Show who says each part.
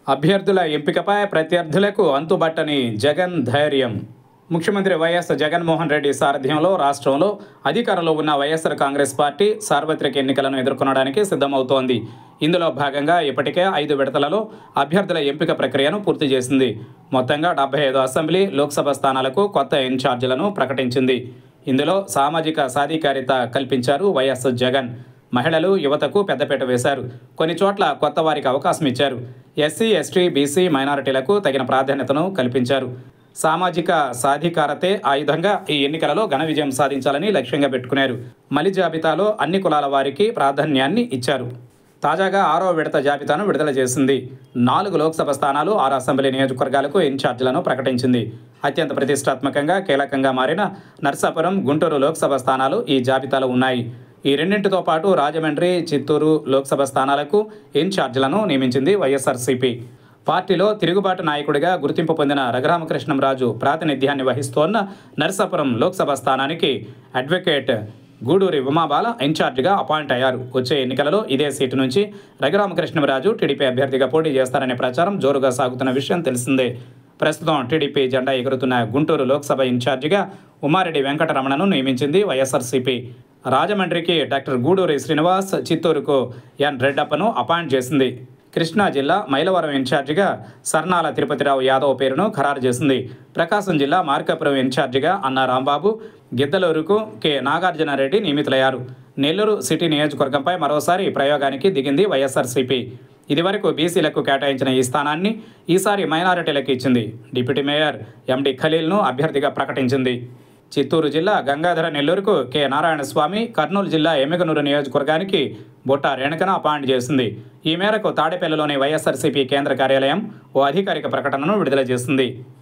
Speaker 1: అభ్యర్థుల ఎంపికపై ప్రత్యర్థులకు అంతుబట్టని జగన్ ధైర్యం ముఖ్యమంత్రి వైఎస్ జగన్మోహన్ రెడ్డి సారథ్యంలో రాష్ట్రంలో అధికారంలో ఉన్న వైఎస్ఆర్ కాంగ్రెస్ పార్టీ సార్వత్రిక ఎన్నికలను ఎదుర్కొనడానికి సిద్ధమవుతోంది ఇందులో భాగంగా ఇప్పటికే ఐదు విడతలలో అభ్యర్థుల ఎంపిక ప్రక్రియను పూర్తి చేసింది మొత్తంగా డెబ్బై ఐదు అసెంబ్లీ లోక్సభ స్థానాలకు కొత్త ఇన్ఛార్జీలను ప్రకటించింది ఇందులో సామాజిక సాధికారిత కల్పించారు వైఎస్ జగన్ మహిళలు యువతకు పెద్దపీట వేశారు కొన్ని చోట్ల కొత్త వారికి అవకాశం ఇచ్చారు ఎస్సీ ఎస్టీ బీసీ మైనారిటీలకు తగిన ప్రాధాన్యతను కల్పించారు సామాజిక సాధికారతే ఆయుధంగా ఈ ఎన్నికలలో ఘన విజయం సాధించాలని లక్ష్యంగా పెట్టుకున్నారు మలి జాబితాలో అన్ని కులాల వారికి ప్రాధాన్యాన్ని ఇచ్చారు తాజాగా ఆరో విడత జాబితాను విడుదల చేసింది నాలుగు లోక్సభ స్థానాలు ఆరు అసెంబ్లీ నియోజకవర్గాలకు ఇన్ఛార్జీలను ప్రకటించింది అత్యంత ప్రతిష్టాత్మకంగా కీలకంగా మారిన నర్సాపురం గుంటూరు లోక్సభ స్థానాలు ఈ జాబితాలో ఉన్నాయి ఈ రెండింటితో పాటు రాజమండ్రి చిత్తూరు లోక్సభ స్థానాలకు ఇన్ఛార్జీలను నియమించింది వైఎస్ఆర్సీపీ పార్టీలో తిరుగుబాటు నాయకుడిగా గుర్తింపు పొందిన రఘురామకృష్ణంరాజు ప్రాతినిధ్యాన్ని వహిస్తోన్న నరసాపురం లోక్సభ స్థానానికి అడ్వకేట్ గూడూరి ఉమాబాల ఇన్ఛార్జిగా అపాయింట్ అయ్యారు వచ్చే ఎన్నికలలో ఇదే సీటు నుంచి రఘురామకృష్ణరాజు టీడీపీ అభ్యర్థిగా పోటీ చేస్తారనే ప్రచారం జోరుగా సాగుతున్న విషయం తెలిసిందే ప్రస్తుతం టీడీపీ జెండా ఎగురుతున్న గుంటూరు లోక్సభ ఇన్ఛార్జిగా ఉమారెడ్డి వెంకటరమణను నియమించింది వైఎస్ఆర్సీపీ రాజమండ్రికి డాక్టర్ గూడూరి శ్రీనివాస్ చిత్తూరుకు ఎన్ రెడ్డప్పను అపాయింట్ చేసింది కృష్ణా జిల్లా మైలవరం ఇన్ఛార్జిగా సర్నాల తిరుపతిరావు యాదవ్ పేరును ఖరారు చేసింది ప్రకాశం జిల్లా మార్కాపురం ఇన్ఛార్జిగా అన్న రాంబాబు గిద్దలూరుకు కె నాగార్జునరెడ్డి నియమితులయ్యారు నెల్లూరు సిటీ నియోజకవర్గంపై మరోసారి ప్రయోగానికి దిగింది వైఎస్ఆర్సీపీ ఇదివరకు బీసీలకు కేటాయించిన ఈ స్థానాన్ని ఈసారి మైనారిటీలకు ఇచ్చింది డిప్యూటీ మేయర్ ఎండి ఖలీల్ను అభ్యర్థిగా ప్రకటించింది చిత్తూరు జిల్లా గంగాధర నెల్లూరుకు కె నారాయణస్వామి కర్నూలు జిల్లా ఎమ్మిగనూరు నియోజకవర్గానికి బుట్ట రేణుకను అపాయింట్ చేసింది ఈ మేరకు తాడేపల్లిలోని వైఎస్ఆర్సీపీ కేంద్ర కార్యాలయం ఓ అధికారిక ప్రకటనను విడుదల చేసింది